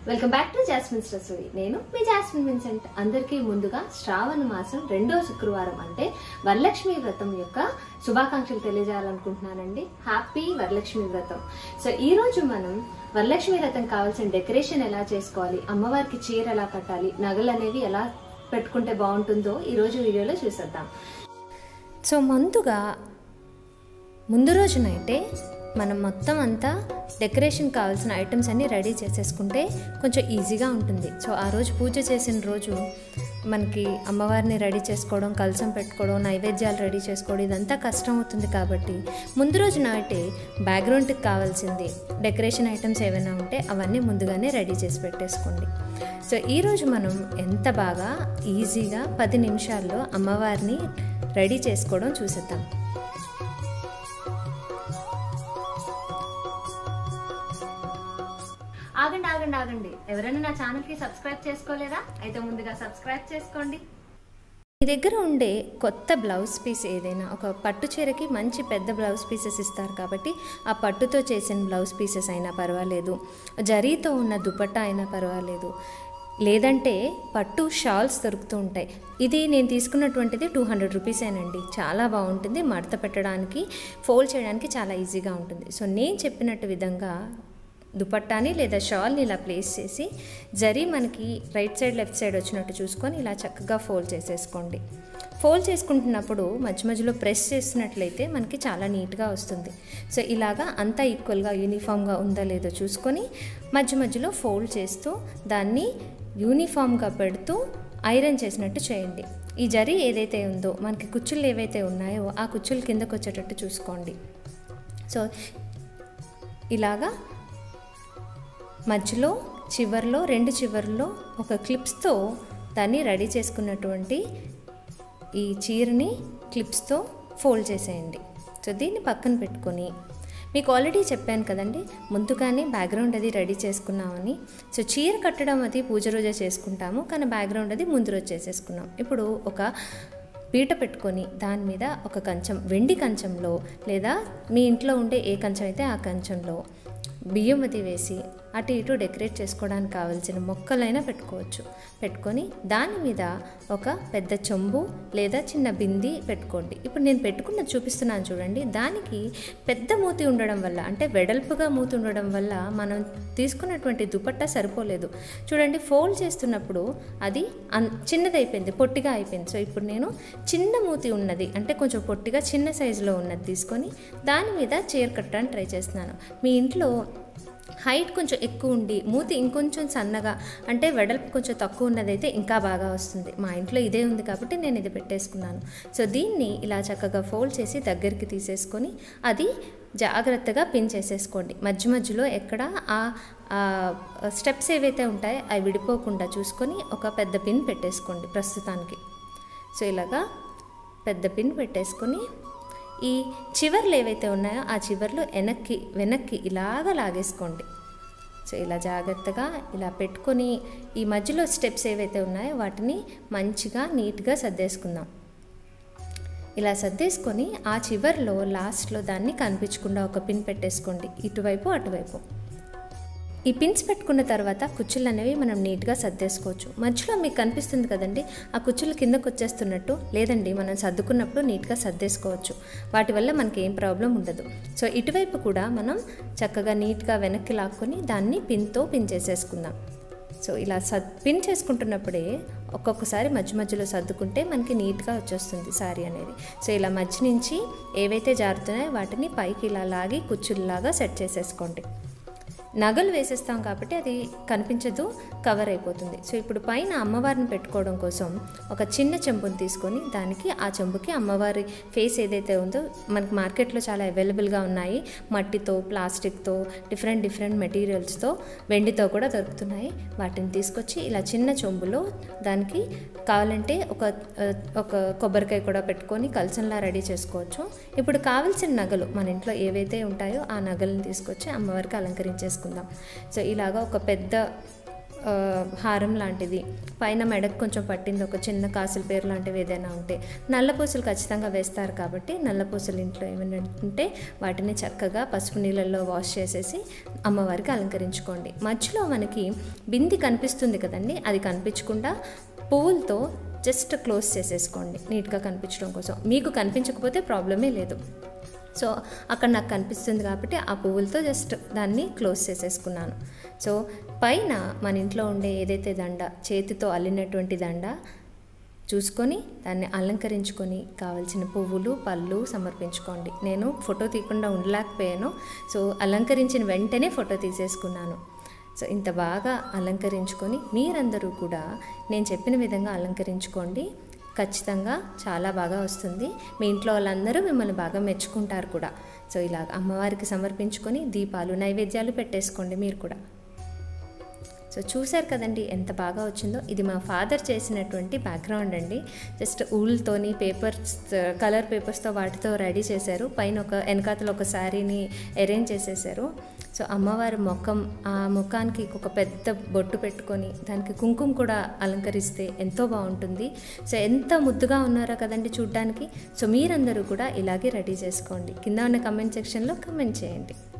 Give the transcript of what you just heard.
welcome back to Jasmine's Rasoi నేను మీ jasmine Vincent అందరికీ ముందుగా శ్రావణ మాసం రెండో శుక్రవారం అంటే వరలక్ష్మి వ్రతం యొక్క శుభాకాంక్షలు తెలియజేయాలనుకుంటున్నానండి హ్యాపీ వరలక్ష్మి వ్రతం సో ఈ రోజు మనం వరలక్ష్మి వ్రతం కావాల్సిన డెకరేషన్ ఎలా చేసుకోవాలి అమ్మవారికి చీర ఎలా కట్టాలి నగలు అనేవి ఎలా పెట్టుకుంటే బాగుంటుందో ఈ రోజు వీడియోలో చూసేద్దాం సో ముందుగా ముందు రోజునైతే మనం మొత్తం అంతా డెకరేషన్ కావాల్సిన ఐటమ్స్ అన్నీ రెడీ చేసేసుకుంటే కొంచెం ఈజీగా ఉంటుంది సో ఆ రోజు పూజ చేసిన రోజు మనకి అమ్మవారిని రెడీ చేసుకోవడం కలసం పెట్టుకోవడం నైవేద్యాలు రెడీ చేసుకోవడం ఇదంతా కష్టం అవుతుంది కాబట్టి ముందు రోజు నాటే బ్యాక్గ్రౌండ్కి కావాల్సింది డెకరేషన్ ఐటమ్స్ ఏమైనా ఉంటే అవన్నీ ముందుగానే రెడీ చేసి పెట్టేసుకోండి సో ఈరోజు మనం ఎంత బాగా ఈజీగా పది నిమిషాల్లో అమ్మవారిని రెడీ చేసుకోవడం చూసేద్దాం ఆగండి ఆగండి ఆగండి ఎవరైనా నా ఛానల్కి సబ్స్క్రైబ్ చేసుకోలేదా అయితే ముందుగా సబ్స్క్రైబ్ చేసుకోండి మీ దగ్గర ఉండే కొత్త బ్లౌజ్ పీస్ ఏదైనా ఒక పట్టు చీరకి మంచి పెద్ద బ్లౌజ్ పీసెస్ ఇస్తారు కాబట్టి ఆ పట్టుతో చేసిన బ్లౌజ్ పీసెస్ అయినా పర్వాలేదు జరీతో ఉన్న దుపట్టా అయినా పర్వాలేదు లేదంటే పట్టు షాల్స్ దొరుకుతూ ఉంటాయి ఇది నేను తీసుకున్నటువంటిది టూ హండ్రెడ్ రూపీసేనండి చాలా బాగుంటుంది మడత పెట్టడానికి ఫోల్డ్ చేయడానికి చాలా ఈజీగా ఉంటుంది సో నేను చెప్పినట్టు విధంగా దుపట్టాని లేదా షాల్ని ఇలా ప్లేస్ చేసి జరీ మనకి రైట్ సైడ్ లెఫ్ట్ సైడ్ వచ్చినట్టు చూసుకొని ఇలా చక్కగా ఫోల్డ్ చేసేసుకోండి ఫోల్డ్ చేసుకుంటున్నప్పుడు మధ్య మధ్యలో ప్రెస్ చేసినట్లయితే మనకి చాలా నీట్గా వస్తుంది సో ఇలాగా అంతా ఈక్వల్గా యూనిఫామ్గా ఉందా లేదో చూసుకొని మధ్య మధ్యలో ఫోల్డ్ చేస్తూ దాన్ని యూనిఫామ్గా పెడుతూ ఐరన్ చేసినట్టు చేయండి ఈ జరీ ఏదైతే ఉందో మనకి కుచ్చులు ఏవైతే ఉన్నాయో ఆ కుచ్చులు కిందకు వచ్చేటట్టు చూసుకోండి సో ఇలాగా మధ్యలో చివర్లో రెండు చివర్లో ఒక క్లిప్స్తో దాన్ని రెడీ చేసుకున్నటువంటి ఈ చీరని క్లిప్స్తో ఫోల్డ్ చేసేయండి సో దీన్ని పక్కన పెట్టుకొని మీకు ఆల్రెడీ చెప్పాను కదండి ముందుగానే బ్యాక్గ్రౌండ్ అది రెడీ చేసుకున్నామని సో చీర కట్టడం అది పూజ రోజే చేసుకుంటాము కానీ బ్యాక్గ్రౌండ్ అది ముందు రోజు చేసేసుకున్నాం ఇప్పుడు ఒక పీట పెట్టుకొని దాని మీద ఒక కంచం వెండి కంచంలో లేదా మీ ఇంట్లో ఉండే ఏ కంచం అయితే ఆ కంచంలో బియ్యం అది వేసి అటు ఇటు డెకరేట్ చేసుకోవడానికి కావాల్సిన మొక్కలైనా పెట్టుకోవచ్చు పెట్టుకొని దాని మీద ఒక పెద్ద చెంబు లేదా చిన్న బింది పెట్టుకోండి ఇప్పుడు నేను పెట్టుకున్నది చూపిస్తున్నాను చూడండి దానికి పెద్ద మూతి ఉండడం వల్ల అంటే వెడల్పుగా మూతి ఉండడం వల్ల మనం తీసుకున్నటువంటి దుపట్టా సరిపోలేదు చూడండి ఫోల్డ్ చేస్తున్నప్పుడు అది అన్ చిన్నదైపోయింది పొట్టిగా అయిపోయింది సో ఇప్పుడు నేను చిన్న మూతి ఉన్నది అంటే కొంచెం పొట్టిగా చిన్న సైజులో ఉన్నది తీసుకొని దాని మీద చీర కట్టడానికి ట్రై చేస్తున్నాను మీ ఇంట్లో హైట్ కొంచెం ఎక్కువ ఉండి మూతి ఇంకొంచెం సన్నగా అంటే వెడల్పు కొంచెం తక్కువ ఉన్నదైతే ఇంకా బాగా వస్తుంది మా ఇంట్లో ఇదే ఉంది కాబట్టి నేను ఇది పెట్టేసుకున్నాను సో దీన్ని ఇలా చక్కగా ఫోల్డ్ చేసి దగ్గరికి తీసేసుకొని అది జాగ్రత్తగా పిన్ చేసేసుకోండి మధ్య మధ్యలో ఎక్కడ ఆ స్టెప్స్ ఏవైతే ఉంటాయో అవి విడిపోకుండా చూసుకొని ఒక పెద్ద పిన్ పెట్టేసుకోండి ప్రస్తుతానికి సో ఇలాగా పెద్ద పిన్ పెట్టేసుకొని ఈ చివర్లు ఏవైతే ఉన్నాయో ఆ చివర్లు వెనక్కి వెనక్కి ఇలాగ లాగేసుకోండి సో ఇలా జాగ్రత్తగా ఇలా పెట్టుకొని ఈ మధ్యలో స్టెప్స్ ఏవైతే ఉన్నాయో వాటిని మంచిగా నీట్గా సర్దేసుకుందాం ఇలా సర్దేసుకొని ఆ చివర్లో లాస్ట్లో దాన్ని కనిపించకుండా ఒక పిన్ పెట్టేసుకోండి ఇటువైపు అటువైపు ఈ పిన్స్ పెట్టుకున్న తర్వాత కుచ్చులు అనేవి మనం నీట్గా సర్దేసుకోవచ్చు మధ్యలో మీకు కనిపిస్తుంది కదండి ఆ కుచ్చులు కిందకు వచ్చేస్తున్నట్టు లేదండి మనం సర్దుకున్నప్పుడు నీట్గా సర్దేసుకోవచ్చు వాటి వల్ల మనకి ఏం ప్రాబ్లం ఉండదు సో ఇటువైపు కూడా మనం చక్కగా నీట్గా వెనక్కి లాక్కొని దాన్ని పిన్తో పిన్ చేసేసుకుందాం సో ఇలా సద్ పిన్ చేసుకుంటున్నప్పుడే ఒక్కొక్కసారి మధ్య మధ్యలో సర్దుకుంటే మనకి నీట్గా వచ్చేస్తుంది శారీ అనేది సో ఇలా మధ్య నుంచి ఏవైతే జారుతున్నాయో వాటిని పైకి ఇలా లాగి కుచ్చుల్లాగా సెట్ చేసేసుకోండి నగలు వేసేస్తాం కాబట్టి అది కనిపించదు కవర్ అయిపోతుంది సో ఇప్పుడు పైన అమ్మవారిని పెట్టుకోవడం కోసం ఒక చిన్న చెంబుని తీసుకొని దానికి ఆ చెంబుకి అమ్మవారి ఫేస్ ఏదైతే ఉందో మనకి మార్కెట్లో చాలా అవైలబుల్గా ఉన్నాయి మట్టితో ప్లాస్టిక్తో డిఫరెంట్ డిఫరెంట్ మెటీరియల్స్తో వెండితో కూడా దొరుకుతున్నాయి వాటిని తీసుకొచ్చి ఇలా చిన్న చెంబులో దానికి కావాలంటే ఒక ఒక కొబ్బరికాయ కూడా పెట్టుకొని కలసంలా రెడీ చేసుకోవచ్చు ఇప్పుడు కావాల్సిన నగలు మన ఇంట్లో ఏవైతే ఉంటాయో ఆ నగలను తీసుకొచ్చి అమ్మవారికి అలంకరించేసుకుందాం సో ఇలాగా ఒక పెద్ద ఆ, హారం లాంటిది పైన మెడకు కొంచెం పట్టింది ఒక చిన్న కాసుల పేరు లాంటివి ఏదైనా ఉంటే నల్లపూసలు ఖచ్చితంగా వేస్తారు కాబట్టి నల్లపూసలు ఇంట్లో ఏమైనా ఉంటే వాటిని చక్కగా పసుపు నీళ్ళల్లో వాష్ చేసేసి అమ్మవారికి అలంకరించుకోండి మధ్యలో మనకి బింది కనిపిస్తుంది కదండి అది కనిపించకుండా పువ్వులతో జస్ట్ క్లోజ్ చేసేసుకోండి నీట్గా కనిపించడం కోసం మీకు కనిపించకపోతే ప్రాబ్లమే లేదు సో అక్కడ నాకు కనిపిస్తుంది కాబట్టి ఆ పువ్వులతో జస్ట్ దాన్ని క్లోజ్ చేసేసుకున్నాను సో పైన మన ఇంట్లో ఉండే ఏదైతే దండ చేతితో అల్లినటువంటి దండ చూసుకొని దాన్ని అలంకరించుకొని కావలసిన పువ్వులు పళ్ళు సమర్పించుకోండి నేను ఫోటో తీయకుండా ఉండలేకపోయాను సో అలంకరించిన వెంటనే ఫోటో తీసేసుకున్నాను సో ఇంత బాగా అలంకరించుకొని మీరందరూ కూడా నేను చెప్పిన విధంగా అలంకరించుకోండి ఖచ్చితంగా చాలా బాగా వస్తుంది మీ ఇంట్లో వాళ్ళందరూ మిమ్మల్ని బాగా మెచ్చుకుంటారు కూడా సో ఇలా అమ్మవారికి సమర్పించుకొని దీపాలు నైవేద్యాలు పెట్టేసుకోండి మీరు కూడా సో చూశారు కదండి ఎంత బాగా వచ్చిందో ఇది మా ఫాదర్ చేసినటువంటి బ్యాక్గ్రౌండ్ అండి జస్ట్ ఊల్తోని పేపర్స్ కలర్ పేపర్స్తో వాటితో రెడీ చేశారు పైన ఒక వెనకాతలో ఒక శారీని అరేంజ్ చేసేసారు సో అమ్మవారి ముఖం ఆ ముఖానికి ఒక పెద్ద బొట్టు పెట్టుకొని దానికి కుంకుమ కూడా అలంకరిస్తే ఎంతో బాగుంటుంది సో ఎంత ముద్దుగా ఉన్నారో కదండి చూడ్డానికి సో మీరందరూ కూడా ఇలాగే రెడీ చేసుకోండి కింద ఉన్న కమెంట్ సెక్షన్లో కమెంట్ చేయండి